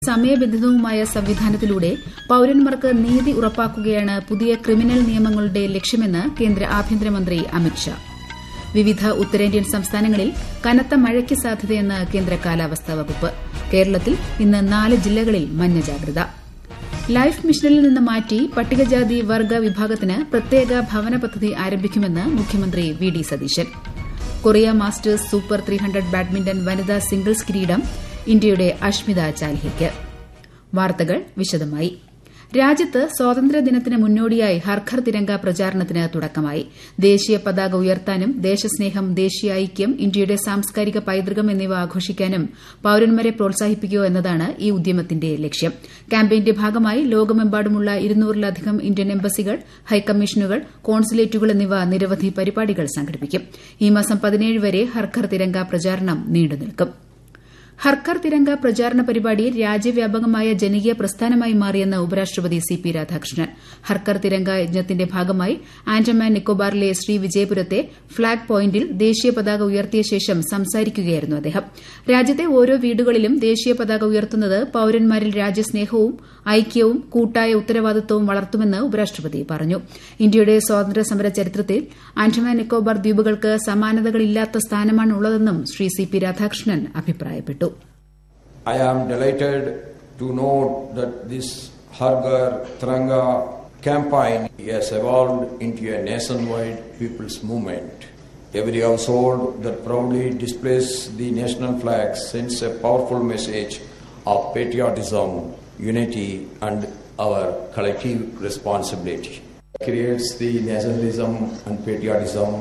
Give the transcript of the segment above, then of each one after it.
സമയബന്ധിതവുമായ സംവിധാനത്തിലൂടെ പൌരന്മാർക്ക് നീതി ഉറപ്പാക്കുകയാണ് പുതിയ ക്രിമിനൽ നിയമങ്ങളുടെ ലക്ഷ്യമെന്ന് കേന്ദ്ര ആഭ്യന്തരമന്ത്രി അമിത് ഷാ വിവിധ ഉത്തരേന്ത്യൻ സംസ്ഥാനങ്ങളിൽ കനത്ത മഴയ്ക്ക് സാധ്യതയെന്ന് കേന്ദ്ര കാലാവസ്ഥാ വകുപ്പ് കേരളത്തിൽ ഇന്ന് നാല് ജില്ലകളിൽ മഞ്ഞ ജാഗ്രത ലൈഫ് മിഷനിൽ നിന്ന് മാറ്റി പട്ടികജാതി വർഗ്ഗ വിഭാഗത്തിന് പ്രത്യേക ഭവന പദ്ധതി ആരംഭിക്കുമെന്ന് മുഖ്യമന്ത്രി V D Satheesan Korea masters super three hundred badminton വനിതാ സിംഗിൾസ് കിരീടം ഇന്ത്യയുടെ അഷ്മിത ചാൽഹിക്ക് വാർത്തകൾ വിശദമായി രാജ്യത്ത് സ്വാതന്ത്ര്യദിനത്തിന് മുന്നോടിയായി ഹർഘർ തിരങ്ക പ്രചാരണത്തിന് തുടക്കമായി ദേശീയ പതാക ഉയർത്താനും ദേശസ്നേഹം ദേശീയ ഐക്യം ഇന്ത്യയുടെ സാംസ്കാരിക പൈതൃകം എന്നിവ ആഘോഷിക്കാനും പൌരന്മാരെ പ്രോത്സാഹിപ്പിക്കുക എന്നതാണ് ഈ ഉദ്യമത്തിന്റെ ലക്ഷ്യം ക്യാമ്പയിന്റെ ഭാഗമായി ലോകമെമ്പാടുമുള്ള ഇരുന്നൂറിലധികം ഇന്ത്യൻ എംബസികൾ ഹൈക്കമ്മീഷനുകൾ കോൺസുലേറ്റുകൾ എന്നിവ നിരവധി പരിപാടികൾ സംഘടിപ്പിക്കും ഈ മാസം പതിനേഴ് വരെ ഹർഘർ തിരങ്ക പ്രചാരണം നീണ്ടുനിൽക്കും ഹർഘർ തിരങ്ക പ്രചാരണ പരിപാടി രാജ്യവ്യാപകമായ ജനകീയ പ്രസ്ഥാനമായി മാറിയെന്ന് ഉപരാഷ്ട്രപതി സി പി രാധാകൃഷ്ണൻ ഹർഘർ തിരങ്ക യജ്ഞത്തിന്റെ ഭാഗമായി ആൻഡമാൻ നിക്കോബാറിലെ ശ്രീവിജയപുരത്തെ ഫ്ളാഗ് പോയിന്റിൽ ദേശീയ പതാക ഉയർത്തിയ ശേഷം സംസാരിക്കുകയായിരുന്നു അദ്ദേഹം രാജ്യത്തെ ഓരോ വീടുകളിലും ദേശീയ പതാക ഉയർത്തുന്നത് പൌരന്മാരിൽ രാജ്യസ്നേഹവും ഐക്യവും കൂട്ടായ ഉത്തരവാദിത്വവും വളർത്തുമെന്ന് ഉപരാഷ്ട്രപതി പറഞ്ഞു ഇന്ത്യയുടെ സ്വാതന്ത്ര്യ സമര ചരിത്രത്തിൽ ആൻഡമാൻ നിക്കോബാർ ദ്വീപുകൾക്ക് സമാനതകളില്ലാത്ത സ്ഥാനമാണുള്ളതെന്നും ശ്രീ സി പി രാധാകൃഷ്ണൻ അഭിപ്രായപ്പെട്ടു I am delighted to note that this Hargar Tranga campaign has evolved into a nationwide people's movement. Every household that proudly displays the national flag sends a powerful message of patriotism, unity, and our collective responsibility. It creates the nationalism and patriotism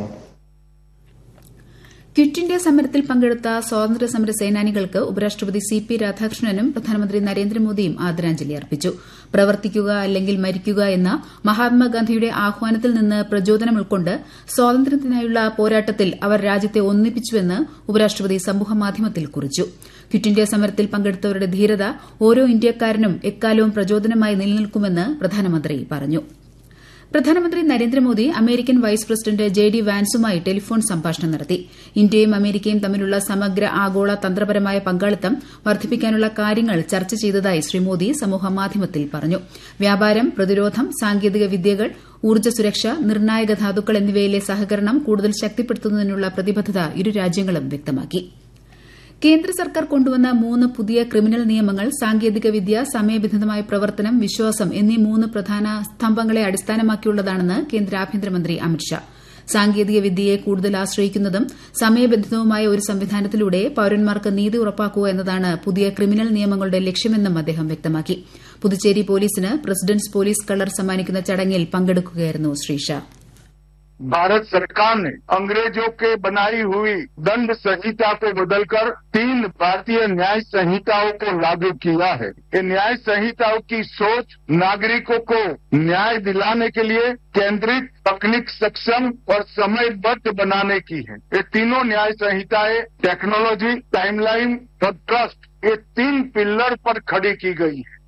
quit India സമരത്തിൽ പങ്കെടുത്ത സ്വാതന്ത്ര്യ സമര സേനാനികൾക്ക് ഉപരാഷ്ട്രപതി C P രാധാകൃഷ്ണനും പ്രധാനമന്ത്രി നരേന്ദ്രമോദിയും ആദരാഞ്ജലി അർപ്പിച്ചു പ്രവർത്തിക്കുക അല്ലെങ്കിൽ മരിക്കുക എന്ന മഹാത്മാഗാന്ധിയുടെ ആഹ്വാനത്തിൽ നിന്ന് പ്രചോദനം ഉൾക്കൊണ്ട് സ്വാതന്ത്ര്യത്തിനായുള്ള പോരാട്ടത്തിൽ അവർ രാജ്യത്തെ ഒന്നിപ്പിച്ചുവെന്ന് ഉപരാഷ്ട്രപതി സമൂഹമാധ്യമത്തിൽ കുറിച്ചു ക്വിറ്റ് ഇന്ത്യ സമരത്തിൽ പങ്കെടുത്തവരുടെ ധീരത ഓരോ ഇന്ത്യക്കാരനും എക്കാലവും പ്രചോദനമായി നിലനിൽക്കുമെന്ന് പ്രധാനമന്ത്രി പറഞ്ഞു പ്രധാനമന്ത്രി Narendra Modi American vice president J D വാൻസുമായി ടെലിഫോൺ സംഭാഷണം നടത്തി ഇന്ത്യയും അമേരിക്കയും തമ്മിലുള്ള സമഗ്ര ആഗോള തന്ത്രപരമായ പങ്കാളിത്തം വർദ്ധിപ്പിക്കാനുള്ള കാര്യങ്ങൾ ചർച്ച ചെയ്തതായി ശ്രീ മോദി സമൂഹമാധ്യമത്തിൽ പറഞ്ഞു വ്യാപാരം പ്രതിരോധം സാങ്കേതിക വിദ്യകൾ ഊർജ്ജ സുരക്ഷ നിർണായക ധാതുക്കൾ എന്നിവയിലെ സഹകരണം കൂടുതൽ ശക്തിപ്പെടുത്തുന്നതിനുള്ള പ്രതിബദ്ധത ഇരു രാജ്യങ്ങളും വ്യക്തമാക്കി കേന്ദ്ര സർക്കാർ കൊണ്ടുവന്ന മൂന്ന് പുതിയ ക്രിമിനൽ നിയമങ്ങൾ സാങ്കേതികവിദ്യ സമയബന്ധിതമായ പ്രവർത്തനം വിശ്വാസം എന്നീ മൂന്ന് പ്രധാന സ്തംഭങ്ങളെ അടിസ്ഥാനമാക്കിയുള്ളതാണെന്ന് കേന്ദ്ര ആഭ്യന്തരമന്ത്രി അമിത്ഷാ സാങ്കേതികവിദ്യയെ കൂടുതൽ ആശ്രയിക്കുന്നതും സമയബന്ധിതവുമായ ഒരു സംവിധാനത്തിലൂടെ പൌരന്മാർക്ക് നീതി ഉറപ്പാക്കുക എന്നതാണ് പുതിയ ക്രിമിനൽ നിയമങ്ങളുടെ ലക്ഷ്യമെന്നും അദ്ദേഹം വ്യക്തമാക്കി പുതുച്ചേരി പോലീസിന് പ്രസിഡന്റ്സ് പോലീസ് കളർ സമ്മാനിക്കുന്ന ചടങ്ങിൽ പങ്കെടുക്കുകയായിരുന്നു ശ്രീ ഷാ भारत सरकार ने अंग्रेजों के बनाई हुई दंड संहिता को बदलकर तीन भारतीय न्याय संहिताओं को लागू किया है ये न्याय संहिताओं की सोच नागरिकों को न्याय दिलाने के लिए केंद्रित तकनीक सक्षम और समयबद्ध बनाने की है ये तीनों न्याय संहिताएं टेक्नोलॉजी टाइमलाइन और ट्रस्ट ये तीन पिलर पर खड़ी की गई है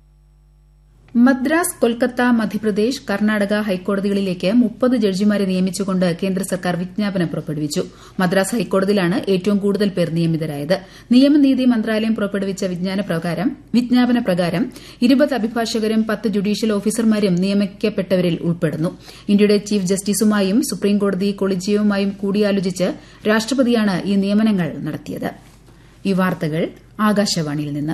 മദ്രാസ് കൊൽക്കത്ത മധ്യപ്രദേശ് കർണാടക ഹൈക്കോടതികളിലേക്ക് മുപ്പത് ജഡ്ജിമാരെ നിയമിച്ചുകൊണ്ട് കേന്ദ്ര സർക്കാർ വിജ്ഞാപനം പുറപ്പെടുവിച്ചു മദ്രാസ് ഹൈക്കോടതിയിലാണ് ഏറ്റവും കൂടുതൽ പേർ നിയമിതരായത് നിയമനീതി മന്ത്രാലയം പുറപ്പെടുവിച്ച വിജ്ഞാപന പ്രകാരം ഇരുപത് അഭിഭാഷകരും പത്ത് ജുഡീഷ്യൽ ഓഫീസർമാരും നിയമിക്കപ്പെട്ടവരിൽ ഉൾപ്പെടുന്നു ഇന്ത്യയുടെ ചീഫ് ജസ്റ്റിസുമായും സുപ്രീംകോടതി കൊളീജിയവുമായും കൂടിയാലോചിച്ച് രാഷ്ട്രപതിയാണ് ഈ നിയമനങ്ങൾ നടത്തിയത് ഈ വാർത്തകൾ ആകാശവാണിയിൽ നിന്ന്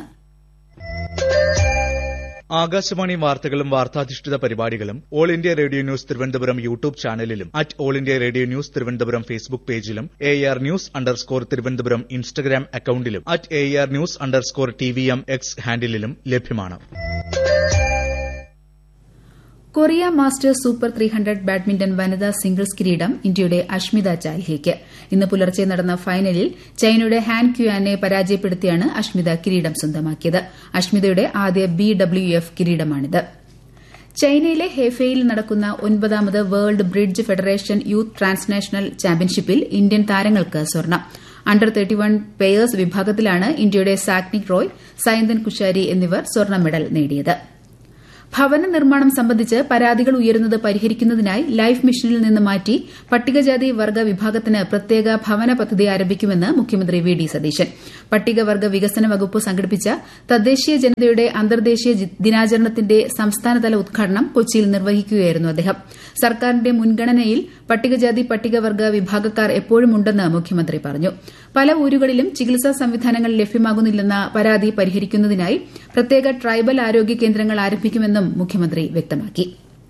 ആകാശവാണി വാർത്തകളും വാർത്താധിഷ്ഠിത പരിപാടികളും all India radio news Thiruvananthapuram YouTube ചാനലിലും at all India radio news Thiruvananthapuram Facebook പേജിലും A R news underscore Thiruvananthapuram Instagram അക്കൌണ്ടിലും at A R news underscore T V M X ഹാൻഡിലും ലഭ്യമാണ് Korea masters super three hundred badminton വനിതാ singles കിരീടം ഇന്ത്യയുടെ അഷ്മിത ചാൽഹിയ്ക്ക് ഇന്ന് പുലർച്ചെ നടന്ന ഫൈനലിൽ ചൈനയുടെ ഹാൻ ക്യുയാനെ പരാജയപ്പെടുത്തിയാണ് അഷ്മിത കിരീടം സ്വന്തമാക്കിയത് അഷ്മിതയുടെ ആദ്യ ബി ഡബ്ല്യു എഫ് കിരീടമാണിത് ചൈനയിലെ ഹെഫെയിൽ നടക്കുന്ന ഒൻപതാമത് world bridge federation youth transnational ചാമ്പ്യൻഷിപ്പിൽ ഇന്ത്യൻ താരങ്ങൾക്ക് സ്വർണം അണ്ടർ തേർട്ടി വൺ പേയേഴ്സ് വിഭാഗത്തിലാണ് ഇന്ത്യയുടെ സാക്നിക് റോയ് സൈന്തൻ കുശാരി എന്നിവർ സ്വർണ്ണ മെഡൽ നേടിയത് ഭവന നിർമ്മാണം സംബന്ധിച്ച് പരാതികൾ ഉയരുന്നത് പരിഹരിക്കുന്നതിനായി ലൈഫ് മിഷനിൽ നിന്ന് മാറ്റി പട്ടികജാതി വർഗ്ഗ വിഭാഗത്തിന് പ്രത്യേക ഭവന പദ്ധതി ആരംഭിക്കുമെന്ന് മുഖ്യമന്ത്രി വി ഡി സതീശൻ പട്ടികവർഗ്ഗ വികസന വകുപ്പ് സംഘടിപ്പിച്ച തദ്ദേശീയ ജനതയുടെ അന്തർദേശീയ ദിനാചരണത്തിന്റെ സംസ്ഥാനതല ഉദ്ഘാടനം കൊച്ചിയിൽ നിർവഹിക്കുകയായിരുന്നു അദ്ദേഹം സർക്കാരിന്റെ മുൻഗണനയിൽ പട്ടികജാതി പട്ടികവർഗ്ഗ വിഭാഗക്കാർ എപ്പോഴും ഉണ്ടെന്ന് മുഖ്യമന്ത്രി പറഞ്ഞു പല ഊരുകളിലും ചികിത്സാ സംവിധാനങ്ങൾ ലഭ്യമാകുന്നില്ലെന്ന പരാതി പരിഹരിക്കുന്നതിനായി പ്രത്യേക ട്രൈബൽ ആരോഗ്യ കേന്ദ്രങ്ങൾ ആരംഭിക്കുമെന്നും മുഖ്യമന്ത്രി വ്യക്തമാക്കി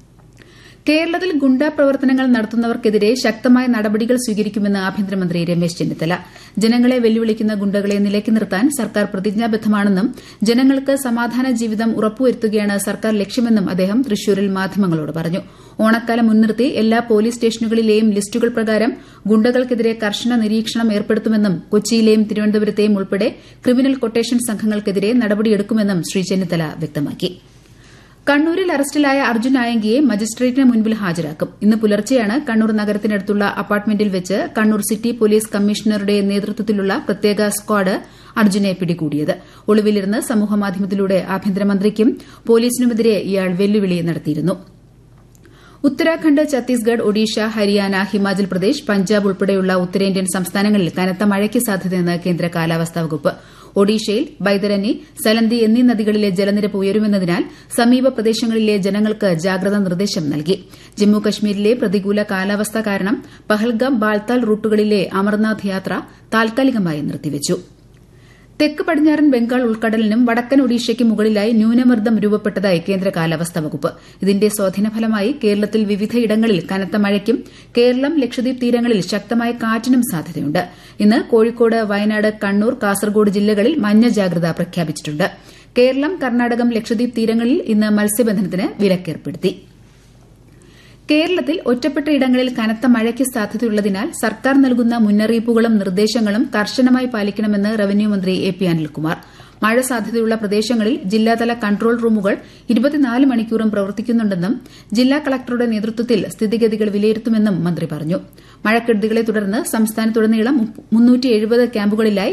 കേരളത്തിൽ ഗുണ്ടാ പ്രവർത്തനങ്ങൾ നടത്തുന്നവർക്കെതിരെ ശക്തമായ നടപടികൾ സ്വീകരിക്കുമെന്ന് ആഭ്യന്തരമന്ത്രി രമേശ് ചെന്നിത്തല ജനങ്ങളെ വെല്ലുവിളിക്കുന്ന ഗുണ്ടകളെ നിലയ്ക്ക് നിർത്താൻ സർക്കാർ പ്രതിജ്ഞാബദ്ധമാണെന്നും ജനങ്ങൾക്ക് സമാധാന ജീവിതം ഉറപ്പുവരുത്തുകയാണ് സർക്കാർ ലക്ഷ്യമെന്നും അദ്ദേഹം തൃശൂരിൽ മാധ്യമങ്ങളോട് പറഞ്ഞു ഓണക്കാലം മുൻനിർത്തി എല്ലാ പോലീസ് സ്റ്റേഷനുകളിലെയും ലിസ്റ്റുകൾ പ്രകാരം ഗുണ്ടകൾക്കെതിരെ കർശന നിരീക്ഷണം ഏർപ്പെടുത്തുമെന്നും കൊച്ചിയിലെയും തിരുവനന്തപുരത്തെയും ഉൾപ്പെടെ ക്രിമിനൽ കൊട്ടേഷൻ സംഘങ്ങൾക്കെതിരെ നടപടിയെടുക്കുമെന്നും ശ്രീ ചെന്നിത്തല വ്യക്തമാക്കി കണ്ണൂരിൽ അറസ്റ്റിലായ അർജുൻ ആയങ്കിയെ മജിസ്ട്രേറ്റിന് മുൻപിൽ ഹാജരാക്കും ഇന്ന് പുലർച്ചെയാണ് കണ്ണൂർ നഗരത്തിനടുത്തുള്ള അപ്പാർട്ട്മെന്റിൽ വെച്ച് കണ്ണൂർ സിറ്റി പോലീസ് കമ്മീഷണറുടെ നേതൃത്വത്തിലുള്ള പ്രത്യേക സ്ക്വാഡ് അർജുനെ പിടികൂടിയത് ഒളിവിലിരുന്ന് സമൂഹമാധ്യമത്തിലൂടെ ആഭ്യന്തരമന്ത്രിക്കും പോലീസിനുമെതിരെ ഇയാൾ വെല്ലുവിളി നടത്തിയിരുന്നു ഉത്തരാഖണ്ഡ് ഛത്തീസ്ഗഡ് ഒഡീഷ ഹരിയാന ഹിമാചൽ പ്രദേശ് പഞ്ചാബ് ഉൾപ്പെടെയുള്ള ഉത്തരേന്ത്യൻ സംസ്ഥാനങ്ങളിൽ കനത്ത മഴയ്ക്ക് സാധ്യതയെന്ന് കേന്ദ്ര കാലാവസ്ഥാ വകുപ്പ് ഒഡീഷയിൽ ബൈതരനി സലന്തി എന്നീ നദികളിലെ ജലനിരപ്പ് ഉയരുമെന്നതിനാൽ സമീപ പ്രദേശങ്ങളിലെ ജനങ്ങൾക്ക് ജാഗ്രതാ നിർദ്ദേശം നൽകി ജമ്മു കശ്മീരിലെ പ്രതികൂല കാലാവസ്ഥ കാരണം പഹൽഗാം ബാൽത്താൽ റൂട്ടുകളിലെ അമർനാഥ് യാത്ര താൽക്കാലികമായി നിർത്തിവച്ചു തെക്ക് പടിഞ്ഞാറൻ ബംഗാൾ ഉൾക്കടലിനും വടക്കൻ ഒഡീഷയ്ക്ക് മുകളിലായി ന്യൂനമർദ്ദം രൂപപ്പെട്ടതായി കേന്ദ്ര കാലാവസ്ഥാ വകുപ്പ് ഇതിന്റെ സ്വാധീനഫലമായി കേരളത്തിൽ വിവിധയിടങ്ങളിൽ കനത്ത മഴയ്ക്കും കേരളം ലക്ഷദ്വീപ് തീരങ്ങളിൽ ശക്തമായ കാറ്റിനും സാധ്യതയുണ്ട് ഇന്ന് കോഴിക്കോട് വയനാട് കണ്ണൂർ കാസർഗോഡ് ജില്ലകളിൽ മഞ്ഞ ജാഗ്രത പ്രഖ്യാപിച്ചിട്ടുണ്ട് കേരളം കർണാടകം ലക്ഷദ്വീപ് തീരങ്ങളിൽ ഇന്ന് മത്സ്യബന്ധനത്തിന് വിലക്കേർപ്പെടുത്തി കേരളത്തിൽ ഒറ്റപ്പെട്ട ഇടങ്ങളിൽ കനത്ത മഴയ്ക്ക് സാധ്യതയുള്ളതിനാൽ സർക്കാർ നൽകുന്ന മുന്നറിയിപ്പുകളും നിർദ്ദേശങ്ങളും കർശനമായി പാലിക്കണമെന്ന് റവന്യൂ മന്ത്രി എ പി അനിൽകുമാർ മഴ സാധ്യതയുള്ള പ്രദേശങ്ങളിൽ ജില്ലാതല കൺട്രോൾ റൂമുകൾ ഇരുപത്തിനാല് മണിക്കൂറും പ്രവർത്തിക്കുന്നുണ്ടെന്നും ജില്ലാ കളക്ടറുടെ നേതൃത്വത്തിൽ സ്ഥിതിഗതികൾ വിലയിരുത്തുമെന്നും മന്ത്രി പറഞ്ഞു മഴക്കെടുതികളെ തുടർന്ന് സംസ്ഥാനത്തുടനീളം ക്യാമ്പുകളിലായി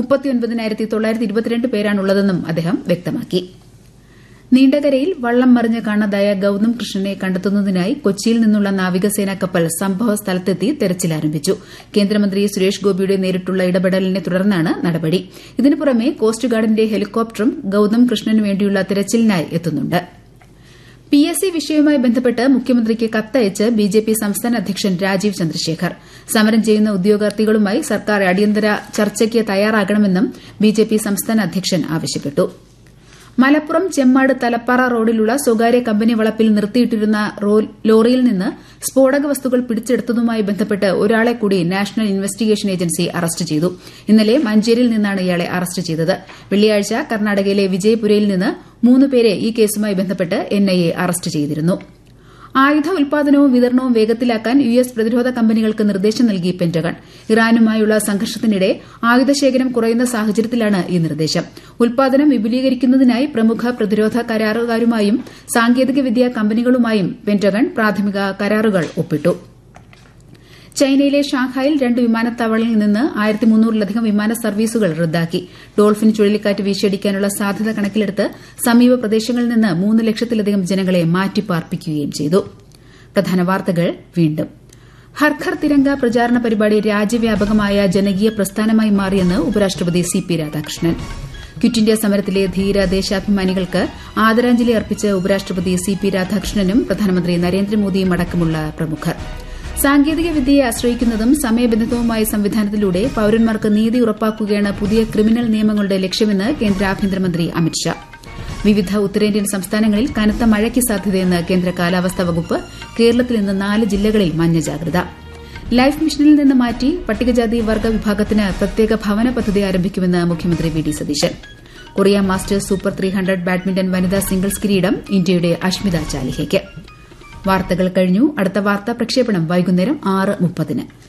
പേരാണുള്ളതെന്നും അദ്ദേഹം വ്യക്തമാക്കി നീണ്ടകരയിൽ വള്ളം മറിഞ്ഞ് കാണാതായ ഗൌതം കൃഷ്ണനെ കണ്ടെത്തുന്നതിനായി കൊച്ചിയിൽ നിന്നുള്ള നാവികസേനാ കപ്പൽ സംഭവ സ്ഥലത്തെത്തി തെരച്ചിൽ ആരംഭിച്ചു കേന്ദ്രമന്ത്രി സുരേഷ് ഗോപിയുടെ നേരിട്ടുള്ള ഇടപെടലിനെ തുടർന്നാണ് നടപടി ഇതിനു പുറമെ കോസ്റ്റ് ഗാർഡിന്റെ ഹെലികോപ്റ്ററും ഗൌതം കൃഷ്ണനു വേണ്ടിയുള്ള തെരച്ചിലിനായി എത്തുന്നുണ്ട് പി എസ് സി വിഷയവുമായി ബന്ധപ്പെട്ട് മുഖ്യമന്ത്രിക്ക് കത്തയച്ച് ബി ജെ പി സംസ്ഥാന അധ്യക്ഷൻ രാജീവ് ചന്ദ്രശേഖർ സമരം ചെയ്യുന്ന ഉദ്യോഗാർത്ഥികളുമായി സർക്കാർ അടിയന്തര ചർച്ചയ്ക്ക് തയ്യാറാകണമെന്നും ബി ജെ പി സംസ്ഥാന അധ്യക്ഷൻ ആവശ്യപ്പെട്ടു മലപ്പുറം ചെമ്മാട് തലപ്പാറ റോഡിലുള്ള സ്വകാര്യ കമ്പനി വളപ്പിൽ നിർത്തിയിട്ടിരുന്ന ലോറിയിൽ നിന്ന് സ്ഫോടക വസ്തുക്കൾ പിടിച്ചെടുത്തതുമായി ബന്ധപ്പെട്ട് ഒരാളെ കൂടി നാഷണൽ ഇൻവെസ്റ്റിഗേഷൻ ഏജൻസി അറസ്റ്റ് ചെയ്തു ഇന്നലെ മഞ്ചേരിയിൽ നിന്നാണ് ഇയാളെ അറസ്റ്റ് ചെയ്തത് വെള്ളിയാഴ്ച കർണാടകയിലെ വിജയപുരയിൽ നിന്ന് മൂന്ന് പേരെ ഈ കേസുമായി ബന്ധപ്പെട്ട് എൻഐഎ അറസ്റ്റ് ചെയ്തിരുന്നു ആയുധ ഉൽപാദനവും വിതരണവും വേഗത്തിലാക്കാൻ യു എസ് പ്രതിരോധ കമ്പനികൾക്ക് നിർദ്ദേശം നൽകി പെന്റഗൺ ഇറാനുമായുള്ള സംഘർഷത്തിനിടെ ആയുധശേഖരം കുറയുന്ന സാഹചര്യത്തിലാണ് ഈ നിർദ്ദേശം ഉൽപാദനം വിപുലീകരിക്കുന്നതിനായി പ്രമുഖ പ്രതിരോധ കരാറുകാരുമായും സാങ്കേതികവിദ്യാ കമ്പനികളുമായും പെന്റഗൺ പ്രാഥമിക കരാറുകൾ ഒപ്പിട്ടു ചൈനയിലെ ഷാങ്ഹായിൽ രണ്ട് വിമാനത്താവളങ്ങളിൽ നിന്ന് ആയിരത്തി മുന്നൂറിലധികം വിമാന സർവീസുകൾ റദ്ദാക്കി ഡോൾഫിൻ ചുഴലിക്കാറ്റ് വീശിയടിക്കാനുള്ള സാധ്യത കണക്കിലെടുത്ത് സമീപ പ്രദേശങ്ങളിൽ നിന്ന് മൂന്ന് ലക്ഷത്തിലധികം ജനങ്ങളെ മാറ്റിപ്പാർപ്പിക്കുകയും ചെയ്തു പ്രധാന വാർത്തകൾ വീണ്ടും ഹർഘർ തിരങ്ക പ്രചാരണ പരിപാടി രാജ്യവ്യാപകമായ ജനകീയ പ്രസ്ഥാനമായി മാറിയെന്ന് ഉപരാഷ്ട്രപതി C P Radhakrishnan quit India സമരത്തിലെ ധീര ദേശാഭിമാനികൾക്ക് ആദരാഞ്ജലി അർപ്പിച്ച് ഉപരാഷ്ട്രപതി സി പി രാധാകൃഷ്ണനും പ്രധാനമന്ത്രി നരേന്ദ്രമോദിയും അടക്കമുള്ള പ്രമുഖർ സാങ്കേതിക വിദ്യയെ ആശ്രയിക്കുന്നതും സമയബന്ധിതവുമായ സംവിധാനത്തിലൂടെ പൌരന്മാർക്ക് നീതി ഉറപ്പാക്കുകയാണ് പുതിയ ക്രിമിനൽ നിയമങ്ങളുടെ ലക്ഷ്യമെന്ന് കേന്ദ്ര ആഭ്യന്തരമന്ത്രി അമിത്ഷാ വിവിധ ഉത്തരേന്ത്യൻ സംസ്ഥാനങ്ങളിൽ കനത്ത മഴയ്ക്ക് സാധ്യതയെന്ന് കേന്ദ്ര കാലാവസ്ഥാ വകുപ്പ് കേരളത്തിൽ ഇന്ന് നാല് ജില്ലകളിൽ മഞ്ഞ ജാഗ്രത ലൈഫ് മിഷനിൽ നിന്ന് മാറ്റി പട്ടികജാതി വർഗ്ഗ വിഭാഗത്തിന് പ്രത്യേക ഭവന പദ്ധതി ആരംഭിക്കുമെന്ന് മുഖ്യമന്ത്രി V D Satheesan Korea masters super three hundred badminton വനിതാ സിംഗിൾസ് കിരീടം ഇന്ത്യയുടെ അഷ്മിത ചാലിഹയ്ക്ക് വാർത്തകൾ കഴിഞ്ഞു അടുത്ത വാർത്താ പ്രക്ഷേപണം വൈകുന്നേരം ആറ് മുപ്പതിന്